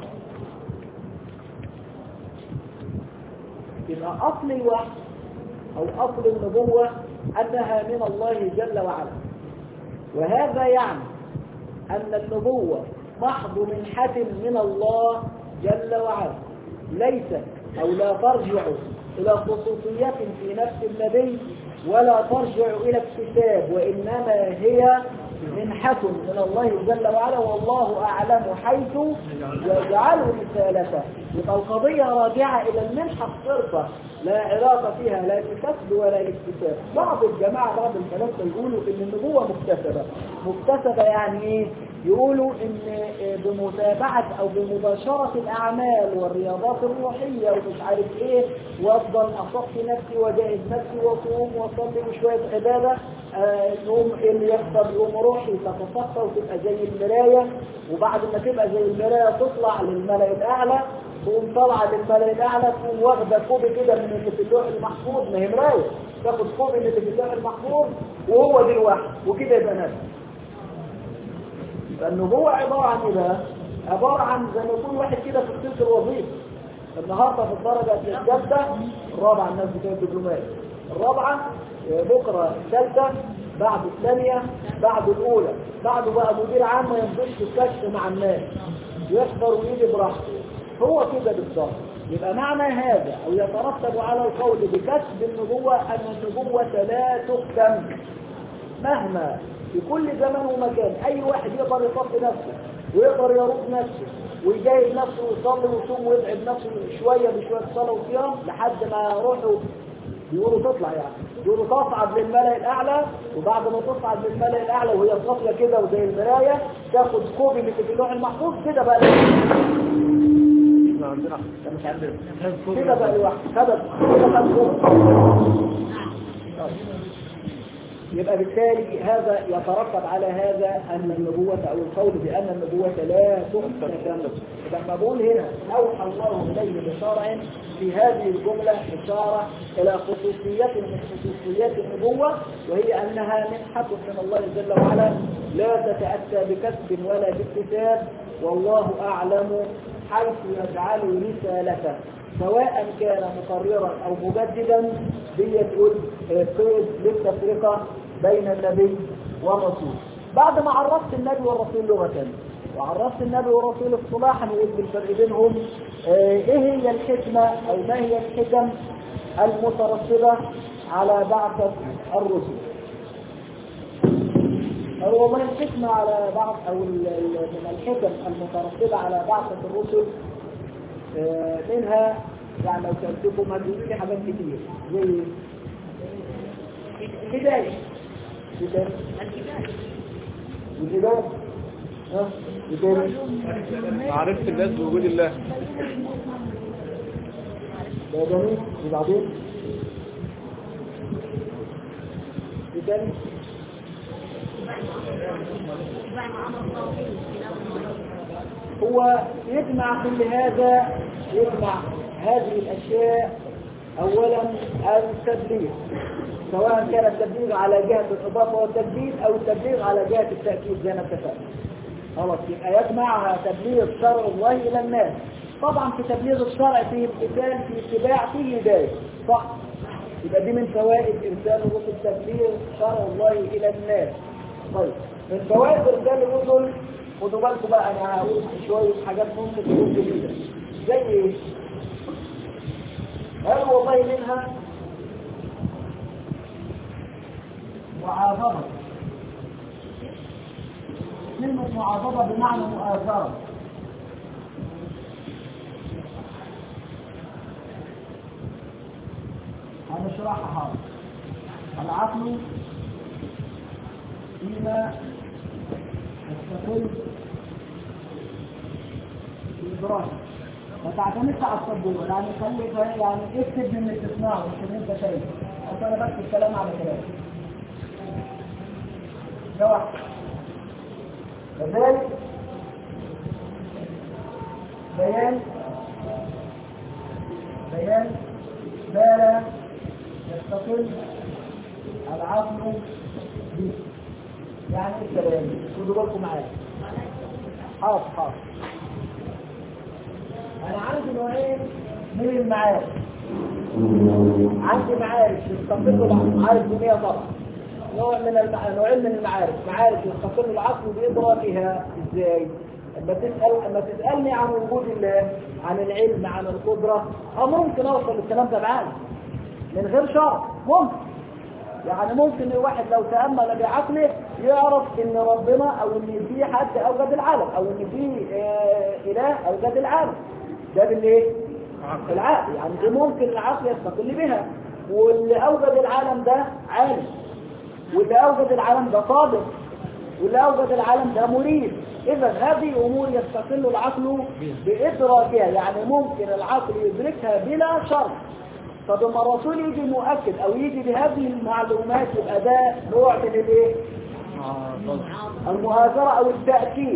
يبقى أصل الوحي أو أصل النبوة أنها من الله جل وعلا وهذا يعني أن النبوة محض منحة من الله جل وعلا ليست أو لا ترجع إلى خصوصيات في نفس النبي ولا ترجع إلى اكتساب وإنما هي منحة من الله جل وعلا والله أعلم حيث يجعل رسالته يبقى القضية راجعة إلى المنحة الصرفة لا علاقة فيها لا كسب ولا اكتساب بعض الجماعة بعض الفلاسفة يقولوا إن النبوة مكتسبة مكتسبة يعني إيه؟ يقولوا إن بمتابعة أو بمباشرة الأعمال والرياضات الروحية ومش عارف إيه وأفضل أصفي نفسي وجاهز نفسي وصوم وصلي وشوية عبادة آه، يقوم اللي يحصل يقوم روحي تتصفى وتبقى زي المراية وبعد ما تبقى زي المراية تطلع للملأ الأعلى تقوم طالعة للملأ الأعلى تقوم واخدة كوبي كده من اللي في اللوح المحفوظ ما هي مراية تاخد كوبي من اللي في اللوح المحفوظ وهو دي الواحد وكده يبقى نبي فالنبوة عبارة عن ايه بقى؟ عبارة عن زي ما يكون واحد كده في السلك الوظيفي النهارده في الدرجة الثالثة الرابعة الناس بتوع الدبلومات الرابعة بكرة الثالثة بعد الثانية بعد الأولى بعده بقى مدير عام ما يمضيش في الكشف مع الناس يحضر ويجي براحته هو كده بالظبط يبقى معنى هذا أو يترتب على القول بكسب النبوة أن النبوة لا تختم مهما في كل زمن ومكان أي واحد يقدر يصفي نفسه ويقدر يرد نفسه ويجاهد نفسه ويصلي ويصوم ويبعد نفسه شوية بشوية صلاة وصيام لحد ما روحه يقولوا تطلع يعني يقولوا تصعد للملأ الأعلى وبعد ما تصعد للملأ الأعلى وهي صافية كده وزي المراية تاخد كوبي من في اللوح المحفوظ كده بقى احنا عندنا ده مش عندنا كده بقى لوحده خدت كده خد كوبي يبقى بالتالي هذا يترتب على هذا أن النبوة أو القول بأن النبوة لا تختم لما بقول هنا أوحى الله إليه بشرع في هذه الجملة إشارة إلى خصوصية من خصوصيات النبوة وهي أنها منحة من الله جل وعلا لا تتأتى بكسب ولا باكتساب والله أعلم حيث يجعل رسالته سواء كان مقررا أو مجددا دي تقول آه، قيد للتفرقة بين النبي والرسول بعد ما عرفت النبي والرسول لغة وعرفت النبي والرسول اصطلاحا وقلت الفرق بينهم آه، ايه هي الحكمة او ما هي الحكم المترتبة على بعثة الرسل هو والله الحكمة على بعض أو ال- ال- من الحكم المترتبة على بعثة الرسل آه، منها يعني لو سألتكم هتقول لي حاجات كتير زي الهداية الهداية والهداية ها الهداية معرفة الناس بوجود الله ده جميل وبعدين الهداية هو يجمع كل هذا يجمع هذه الأشياء أولا التبليغ سواء كان التبليغ على جهة الإضافة والتجديد أو التبليغ على جهة التأكيد زي ما اتفقنا خلاص يبقى يجمع تبليغ شرع الله إلى الناس طبعا في تبليغ الشرع فيه امتثال في اتباع فيه هداية صح يبقى دي من فوائد إرسال الرسل تبليغ شرع الله إلى الناس طيب من فوائد إرسال الرسل خدوا بالكم بقى أنا هقول شوية حاجات ممكن تكون جديدة زي إيه؟ قال والله منها معاضبة كلمة معاضبة بمعنى مؤازرة هنشرحها حاضر العقل فيما يستقل بإدراكه ما تعتمدش على السبورة يعني خلي يعني اكتب من اللي تسمعه مش اللي انت شايفه اصل انا بكتب كلام على كلام ده واحد كذلك بيان بيان ما لا يستقل العقل به يعني ايه الكلام خدوا بالكم معايا حاضر حاضر انا عندي نوعين من المعارف عندي معارف يستقل العقل معارف دنيا طبعا نوع من المع... نوعين من المعارف معارف يستقل العقل بإدراكها ازاي اما تسأل اما تسألني عن وجود الله عن العلم عن القدرة اه ممكن اوصل للكلام ده بعقل من غير شرع ممكن يعني ممكن الواحد لو تأمل بعقله يعرف ان ربنا او ان في حد اوجد العالم او ان في آه اله اوجد العالم ده بالايه العقل يعني دي ممكن العقل يستقل بها واللي اوجد العالم ده عالم واللي اوجد العالم ده صادق واللي اوجد العالم ده مريد اذا هذه امور يستقل العقل بادراكها يعني ممكن العقل يدركها بلا شرط طب لما الرسول يجي مؤكد او يجي بهذه المعلومات يبقى ده نوع من الايه المهاجرة او التأكيد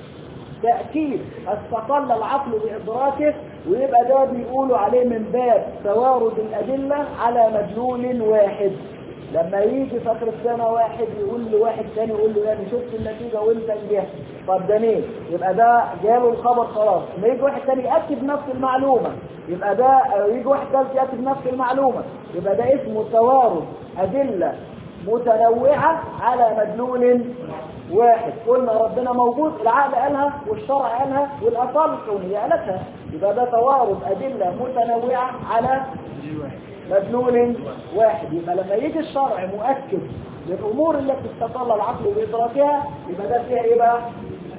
تأكيد استقل العقل بإدراكه ويبقى ده بيقولوا عليه من باب توارد الأدلة على مدلول واحد لما يجي فاكر السنة واحد يقول لواحد تاني يقول له يعني شفت النتيجة وانت نجحت طب ده مين يبقى ده جاله الخبر خلاص لما يجي واحد تاني يأكد نفس المعلومة يبقى ده أو يجي واحد ثالث يأكد نفس المعلومة يبقى ده اسمه توارد أدلة متنوعة على مدلول واحد قلنا ربنا موجود العقل قالها والشرع قالها والأصال الكونية قالتها يبقى ده توارد أدلة متنوعة على مدلول واحد يبقى لما يجي الشرع مؤكد للأمور التي استقل العقل بإدراكها يبقى ده فيها إيه بقى؟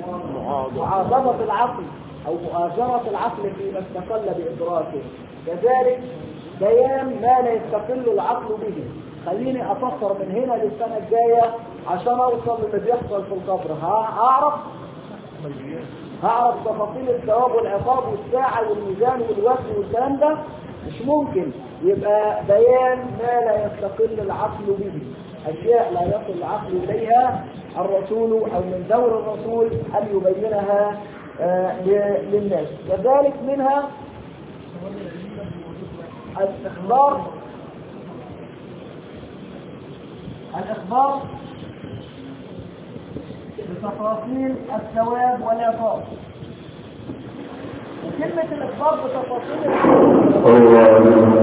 معاضبة العقل أو مؤازرة العقل فيما استقل بإدراكه كذلك بيان ما لا يستقل العقل به خليني أفكر من هنا للسنة الجاية عشان أوصل للي بيحصل في القبر ها- هعرف هعرف تفاصيل الثواب والعقاب والساعة والميزان والوزن والكلام ده مش ممكن يبقى بيان ما لا يستقل العقل به أشياء لا يصل العقل إليها الرسول أو من دور الرسول أن يبينها آه، ل- للناس كذلك منها الاخبار بتفاصيل الثواب والعقاب وكلمة الإخبار بتفاصيل الثواب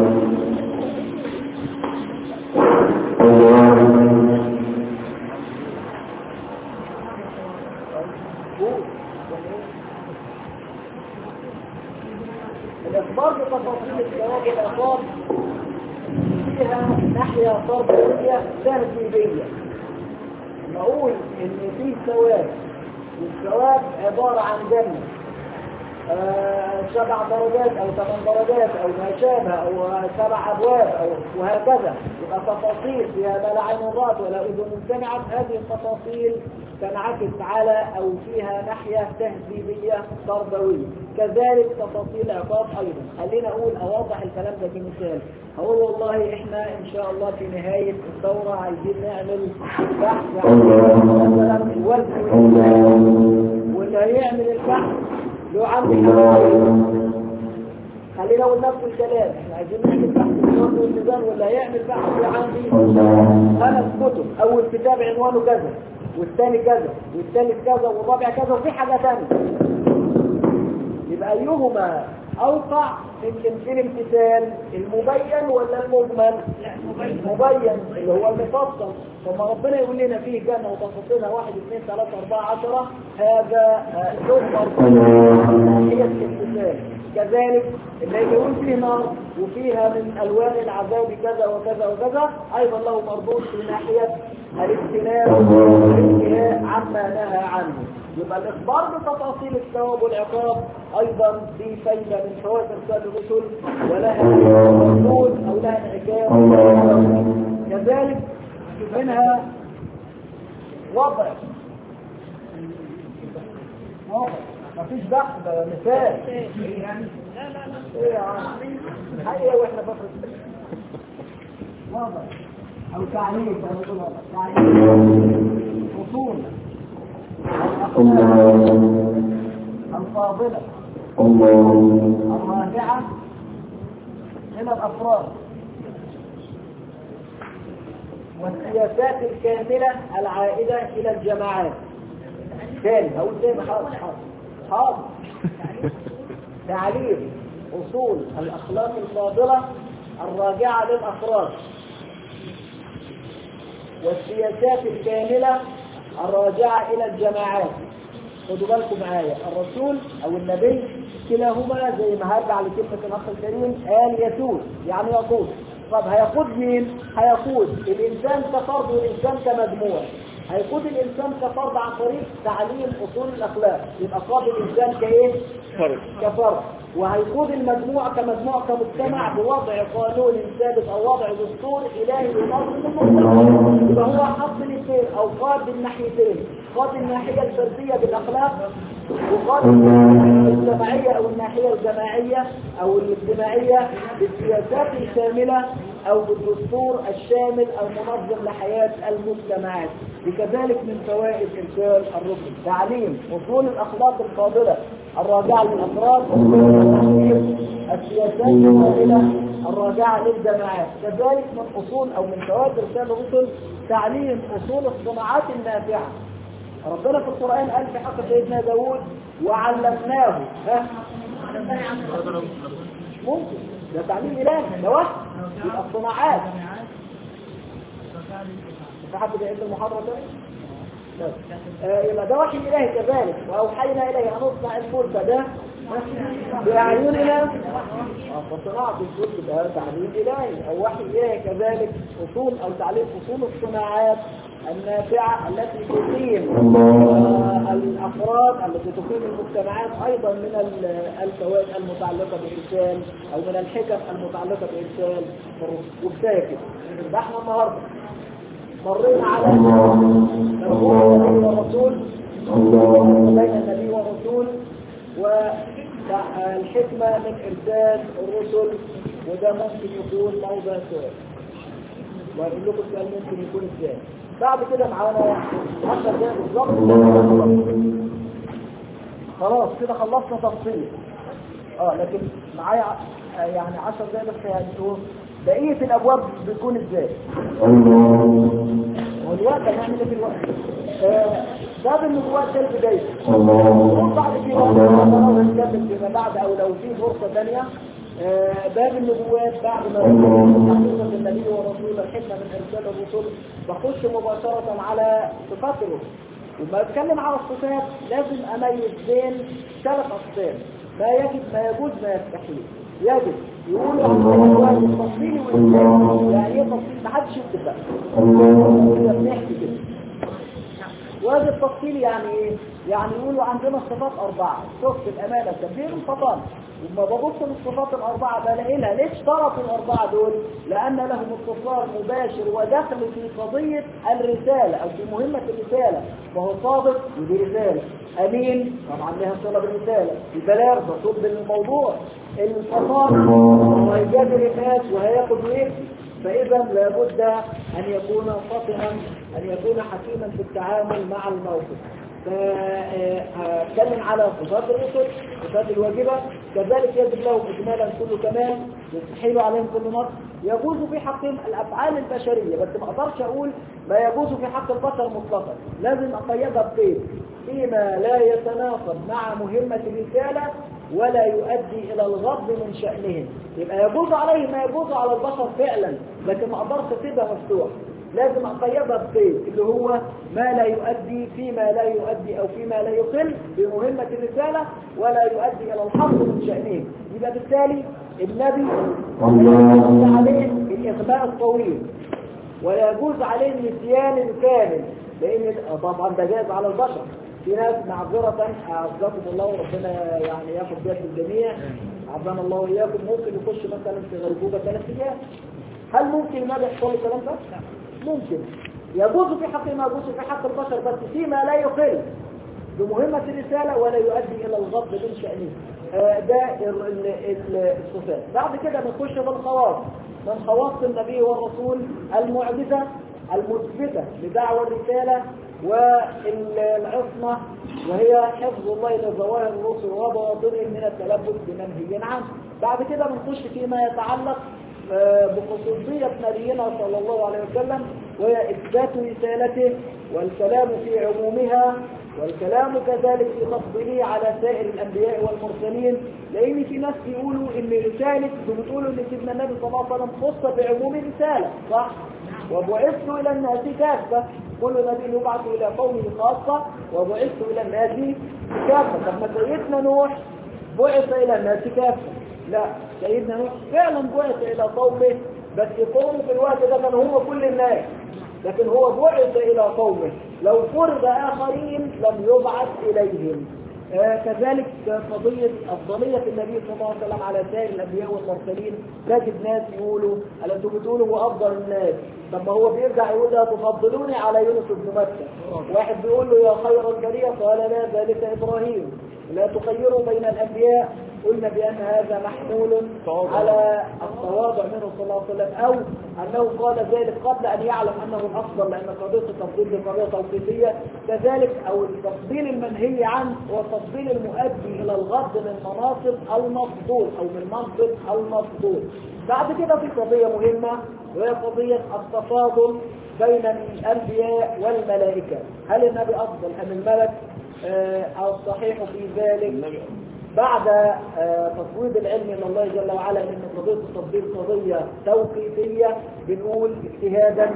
الإخبار بتفاصيل الثواب والعقاب فيها ناحية تربوية ترتيبية نقول إن في ثواب والثواب عبارة عن جنة آه، سبع درجات أو ثمان درجات أو ما شابه أو سبع أبواب أو وهكذا يبقى تفاصيل فيها ما لا عين رأت ولا أذن سمعت هذه التفاصيل تنعكس على أو فيها ناحية تهذيبية تربوية كذلك تفاصيل عقاب أيضا خلينا أقول أوضح الكلام ده بمثال أقول والله إحنا إن شاء الله في نهاية الدورة عايزين نعمل بحث عن مثلا الوزن والميزان. واللي هيعمل البحث له عندي حوالي خلينا اقول نفس الكلام احنا عايزين نعمل بحث في الوزن والميزان واللي هيعمل بحث له عندي خمس كتب اول كتاب عنوانه كذا والثاني كذا والثالث كذا والرابع كذا وفي حاجه ثانيه يبقى ايهما اوقع في في الامتثال المبين ولا المجمل مبين اللي هو المفصل ثم ربنا يقول لنا فيه جنة وتفاصيلها واحد اثنين ثلاثة أربعة عشرة هذا آه، يؤمر هي الامتثال كذلك اللي يقول فيه نار وفيها من ألوان العذاب كذا وكذا وكذا أيضا له مردود في ناحية الاجتناب والانتهاء عما نهى عنه يبقى الإخبار بتفاصيل الثواب والعقاب أيضا دي فايدة من فوائد إرسال الرسل ولها مردود أو لها انعكاس كذلك منها وضع وضع مفيش بحث ده مثال لا لا لا ايه يا عم حقيقة واحنا فترة وضع او تعليم أو نقول وضع. تعليم اصول الاخلاق الفاضلة الراجعة من الافراد والسياسات الكاملة العائدة الى الجماعات تاني هقول تاني حاضر حاضر حاضر تعليم أصول الأخلاق الفاضلة الراجعة للأفراد والسياسات الكاملة الراجعة إلى الجماعات خدوا بالكم معايا الرسول أو النبي كلاهما زي ما هرجع لكلمة الأخ الكريم قال يسود يعني يقود طب هيقود مين؟ هيقود الإنسان كفرد والإنسان كمجموع هيقود الإنسان كفرد عن طريق تعليم أصول الأخلاق يبقى قاد الإنسان كإيه؟ فرق كفرد وهيقود المجموع كمجموع كمجتمع بوضع قانون ثابت او وضع دستور الهي ينظم المجتمع يبقى هو حط الاثنين او قاد بالناحيتين قاد الناحيه الفرديه بالاخلاق وقاد الناحيه الجماعيه او الناحيه الجماعيه او الاجتماعيه بالسياسات الكامله او بالدستور الشامل المنظم لحياه المجتمعات بكذلك من فوائد ارسال الرسل تعليم اصول الاخلاق الفاضله الراجعه للافراد السياسات الكامله الراجعه للجماعات كذلك من اصول او من فوائد ارسال الرسل تعليم اصول الصناعات النافعه ربنا في القرآن قال في حق سيدنا داود وعلمناه ها مش ممكن ده تعليم إلهي ده وحي يبقى الصناعات في حد بيعد المحاضرة ده؟ لا. آه، يبقى ده وحي إلهي كذلك وأوحينا إليه أن نصنع الفلك ده بأعيننا آه، فصناعة الفلك ده تعليم إلهي أو وحي إلهي كذلك أصول أو تعليم أصول الصناعات النافعة التي تقيم آه، الأفراد التي تقيم المجتمعات أيضا من ال- الفوائد المتعلقة بإرسال أو من الحكم المتعلقة بإرسال الرسل وكفاية كده ده احنا النهارده مرينا على مفهوم النبي والرسول بين النبي والرسول والحكمة من إرسال الرسل وده ممكن يكون موضع سؤال وهقول لكم السؤال ممكن يكون ازاي بعد كده معانا 10 دقايق بالظبط خلاص كده خلصنا تفصيل اه لكن معايا ع- يعني 10 دقايق بس يعني شوف بقية الأبواب بتكون ازاي والوقت هنعمل ايه في الوقت آه باب النبوات ده البداية وبعد كده نقرأ نكمل فيما بعد أو لو في فرصة ثانية آه، باب النبوات بعد ما حقيقة النبي ورسوله الحكمة من إرسال الرسل بخش مباشرة على صفات الرسل وما اتكلم على الصفات لازم اميز بين ثلاث اقسام ما يجب ما يجوز ما يستحيل يجب يقولوا عن الواجب التفصيلي والإجمالي يعني ايه تفصيل ما حدش يكتب بقى كده بنحكي كده واجب تفصيلي يعني ايه؟ يعني يقولوا عندنا الصفات أربعة صفة الأمانة التبليغ الفضل لما ببص للصفات الأربعة بلاقي لها ليش اشترطوا الأربعة دول؟ لأن لهم اتصال مباشر ودخل في قضية الرسالة أو في مهمة الرسالة فهو صادق يدي رسالة أمين طبعا لها صلة بالرسالة البلاغ ده صلب الموضوع الفصال هو هيجادل الناس وهياخد ويكفي فإذا لابد أن يكون فطنا أن يكون حكيما في التعامل مع الموقف فأتكلم على صفات الرسل صفات الواجبة كذلك يجب لهم إجمالا كل كمال يستحيل عليهم كل نص يجوز في حقهم الأفعال البشرية بس ما أقدرش أقول ما يجوز في حق البشر مطلقا لازم أقيدها بقيد فيما لا يتناقض مع مهمة الرسالة ولا يؤدي إلى الغض من شأنهم يبقى يجوز عليه ما يجوز على البشر فعلا لكن ما أقدرش أسيبها مفتوح لازم أقيدها بقيد اللي هو ما لا يؤدي فيما لا يؤدي أو فيما لا يقل بمهمة الرسالة ولا يؤدي إلى الحظ من شأنهم يبقى بالتالي النبي يجوز عليه الإغماء الطويل ولا يجوز عليه النسيان الكامل لأن طبعا ده جائز على البشر في ناس معذرة أعزكم الله وربنا يعني ياخد بيت الجميع عزنا الله وإياكم ممكن يخش مثلا في غيبوبة ثلاث أيام هل ممكن النبي يحصل له الكلام ده؟ ممكن يجوز في حق ما يجوز في حق البشر بس فيما لا يقل بمهمة الرسالة ولا يؤدي إلى الغض من شأنه آه، ده ال- ال- ال- الصفات بعد كده نخش في الخواص من خواص النبي والرسول المعجزة المثبتة لدعوة الرسالة والعصمة وهي حفظ الله لظواهر الرسل وبواطنهم من التلبس بمنهي عنه بعد كده بنخش فيما يتعلق آه، بخصوصية نبينا صلى الله عليه وسلم وهي إثبات رسالته والكلام في عمومها والكلام كذلك في تفضيله على سائر الأنبياء والمرسلين لأن في ناس بيقولوا إن رسالة بتقولوا إن سيدنا النبي صلى الله عليه وسلم خص بعموم الرسالة صح؟ وبعثت إلى الناس كافة كل نبي يبعث إلى قومه خاصة وبعثت إلى الناس كافة طب ما سيدنا نوح بعث إلى الناس كافة لا سيدنا نوح فعلا بعث إلى قومه بس قومه في الوقت ده كانوا هم كل الناس لكن هو بعث إلى قومه لو فرض آخرين لم يبعث إليهم آه كذلك قضية أفضلية النبي صلى الله عليه وسلم على سائر الأنبياء والمرسلين تجد ناس يقولوا ألا أنتم بتقولوا هو أفضل الناس طب ما هو بيرجع يقول لا تفضلوني على يونس بن متى واحد بيقول له يا خير الجرية قال لا ذلك إبراهيم لا تخيروا بين الأنبياء قلنا بأن هذا محمول على التواضع منه صلى الله عليه وسلم أو أنه قال ذلك قبل أن يعلم أنه الأفضل لأن قضية التفضيل دي قضية توقيفية كذلك أو التفضيل المنهي عنه هو التفضيل المؤدي إلى الغض من مناصب المفضول أو من منصب المفضول بعد كده في قضية مهمة وهي قضية التفاضل بين الأنبياء والملائكة هل النبي أفضل أم الملك آه، الصحيح في ذلك بعد آه، تفويض العلم من الله جل وعلا ان قضيه التفضيل قضيه توقيفيه بنقول اجتهادا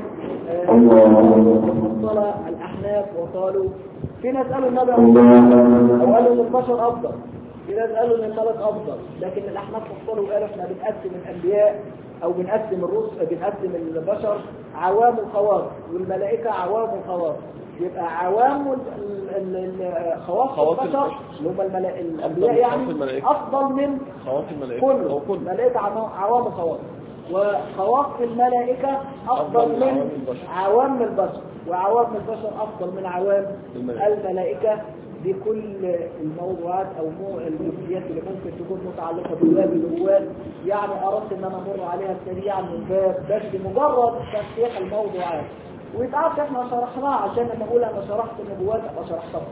فصل الاحناف وقالوا في ناس قالوا النبي افضل او قالوا ان البشر افضل في ناس قالوا ان الملك افضل لكن الاحناف فصلوا وقالوا احنا بنقسم الانبياء او بنقسم الرسل بنقسم البشر عوام وخواص والملائكه عوام وخواص يبقى عوام ال- ال- ال- خواص خواص البشر البشر. اللي هم الملا- الانبياء من يعني خواص الملائكة. افضل من خواص الملائكة كله أو كل ملائكة عم- عوام خواص وخواص الملائكة أفضل أفضل من عوام من البشر. عوام البشر وعوام البشر أفضل من عوام الملائكة. الملائكة بكل الموضوعات أو مو الجزئيات اللي ممكن تكون متعلقة بباب النبوات يعني أردت إن أنا أمر عليها سريعا من باب بس مجرد تفتيح الموضوعات ويتعرف احنا شرحناها عشان لما اقول انا شرحت النبوات ابقى شرحتها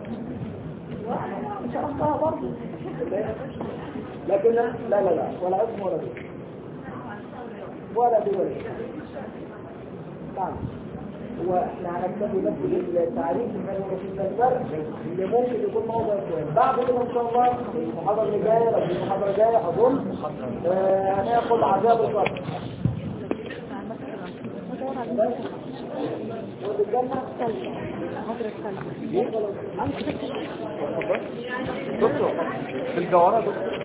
شرحتها برضه لكن لا لا لا, لا ولا اسم ولا دي ولا دي ولا دي نعم هو احنا هنكتفي بس بالتعريف من الفرق اللي ممكن يكون موضوع سؤال بعد كده ان شاء الله المحاضره اللي جايه لو في محاضره جايه اظن آه، هناخد عذاب القبر والجنه دكتور في الجوارات